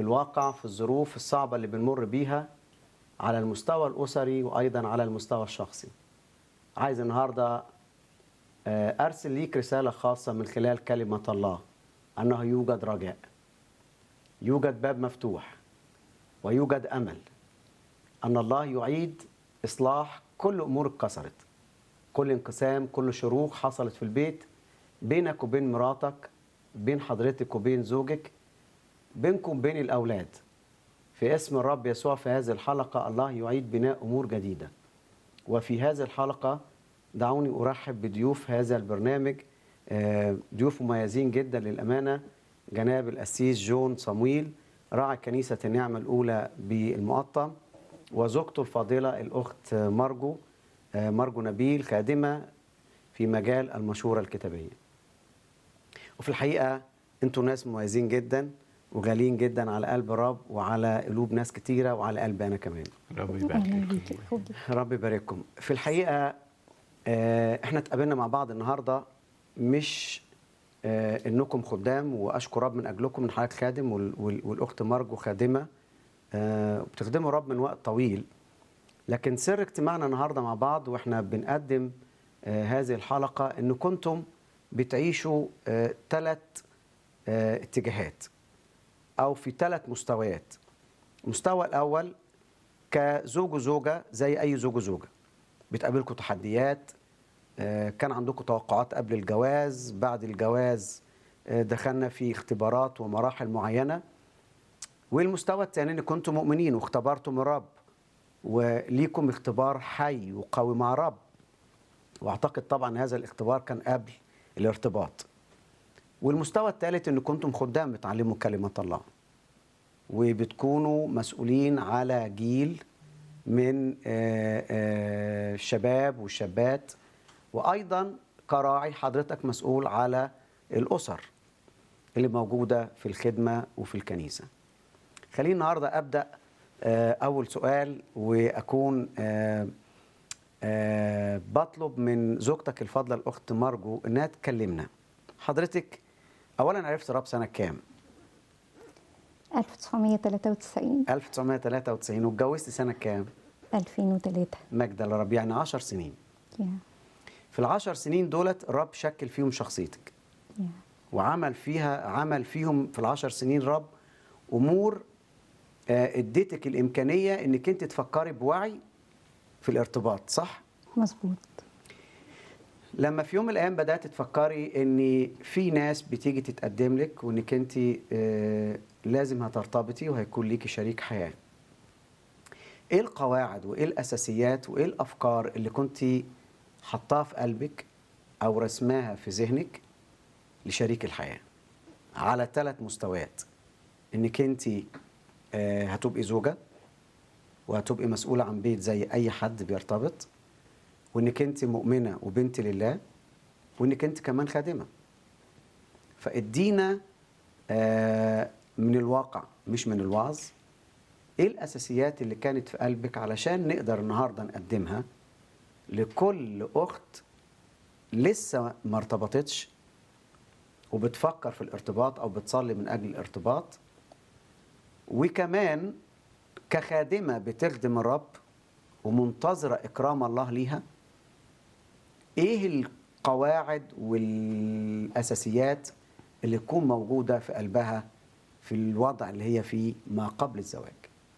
الواقع في الظروف الصعبة اللي بنمر بيها على المستوى الأسري وأيضا على المستوى الشخصي عايز النهاردة آه، أرسل ليك رسالة خاصة من خلال كلمة الله أنه يوجد رجاء يوجد باب مفتوح ويوجد أمل أن الله يعيد إصلاح كل أمور اتكسرت كل انقسام كل شروخ حصلت في البيت بينك وبين مراتك بين حضرتك وبين زوجك بينكم وبين الأولاد في اسم الرب يسوع في هذه الحلقة الله يعيد بناء أمور جديدة وفي هذه الحلقة دعوني أرحب بضيوف هذا البرنامج آه، ضيوف مميزين جدا للأمانة جناب الأسيس جون صمويل راعي كنيسة النعمة الأولى بالمقطم وزوجته الفاضلة الأخت مرجو آه، مرجو نبيل خادمة في مجال المشورة الكتابية وفي الحقيقة انتوا ناس مميزين جدا وغاليين جدا على قلب الرب وعلى قلوب ناس كتيرة وعلى قلبي أنا كمان ربي اهلا يبارك بيك فيك اتفضل رب يبارككم في الحقيقة آه، احنا اتقابلنا مع بعض النهاردة مش آه، انكم خدام واشكر رب من اجلكم من حضرتك خادم وال- وال- والاخت مرجو خادمة آه، وبتخدموا رب من وقت طويل لكن سر اجتماعنا النهاردة مع بعض واحنا بنقدم آه، هذه الحلقة ان كنتم بتعيشوا ثلاث اتجاهات او في ثلاث مستويات المستوى الاول كزوج وزوجة زي أي زوج وزوجة بتقابلكم تحديات آه، كان عندكم توقعات قبل الجواز بعد الجواز آه، دخلنا في اختبارات ومراحل معينة والمستوى الثاني ان كنتم مؤمنين واختبرتم الرب وليكم اختبار حي وقوي مع الرب واعتقد طبعا هذا الاختبار كان قبل الارتباط والمستوى الثالث ان كنتم خدام بتعلموا كلمة الله وبتكونوا مسؤولين على جيل من آه، آه، الشباب والشابات وايضا كراعي حضرتك مسؤول على الاسر اللي موجوده في الخدمه وفي الكنيسه. خليني النهارده ابدا آه، اول سؤال واكون آه، آه، بطلب من زوجتك الفاضله الاخت مرجو انها تكلمنا. حضرتك اولا عرفت الرب سنه كام؟ 1993 1993 واتجوزت سنه كام؟ 2003 مجد للرب يعني 10 سنين يا في العشر سنين دولت الرب شكل فيهم شخصيتك يا وعمل فيها عمل فيهم في العشر سنين رب امور آه، اديتك الامكانيه انك انت تفكري بوعي في الارتباط صح مظبوط لما في يوم من الايام بدات تفكري ان في ناس بتيجي تتقدم لك وانك انت آه، لازم هترتبطي وهيكون ليكي شريك حياه ايه القواعد وايه الاساسيات وايه الافكار اللي كنت حطاها في قلبك او رسماها في ذهنك لشريك الحياه على ثلاث مستويات انك انت آه، هتبقي زوجه وهتبقي مسؤوله عن بيت زي اي حد بيرتبط وانك انت مؤمنه وبنت لله وانك انت كمان خادمه فادينا آه، من الواقع مش من الوعظ ايه الاساسيات اللي كانت في قلبك علشان نقدر النهارده نقدمها لكل اخت لسه ما ارتبطتش وبتفكر في الارتباط او بتصلي من اجل الارتباط وكمان كخادمه بتخدم الرب ومنتظره اكرام الله ليها ايه القواعد والاساسيات اللي تكون موجوده في قلبها في الوضع اللي هي فيه ما قبل الزواج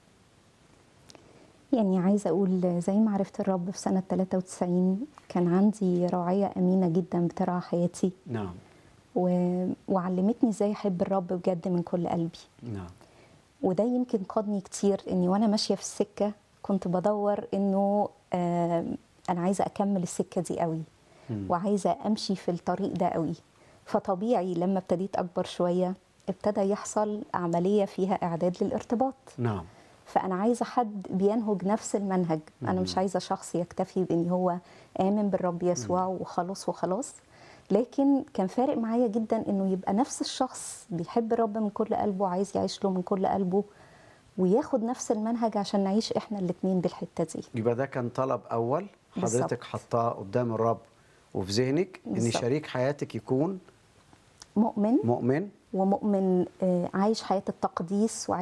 يعني عايزه اقول زي ما عرفت الرب في سنه 93 كان عندي راعيه امينه جدا بترعى حياتي نعم و... وعلمتني ازاي احب الرب بجد من كل قلبي نعم وده يمكن قادني كتير اني وانا ماشيه في السكه كنت بدور انه آه انا عايزه اكمل السكه دي قوي مم. وعايزه امشي في الطريق ده قوي فطبيعي لما ابتديت اكبر شويه ابتدى يحصل عمليه فيها اعداد للارتباط نعم فانا عايزه حد بينهج نفس المنهج انا مش عايزه شخص يكتفي بان هو امن بالرب يسوع وخلاص وخلاص لكن كان فارق معايا جدا انه يبقى نفس الشخص بيحب الرب من كل قلبه وعايز يعيش له من كل قلبه وياخد نفس المنهج عشان نعيش احنا الاثنين بالحته دي يبقى ده كان طلب اول حضرتك بالظبط. حطاه قدام الرب وفي ذهنك ان بالظبط. شريك حياتك يكون مؤمن مؤمن ومؤمن آه، عايش حياه التقديس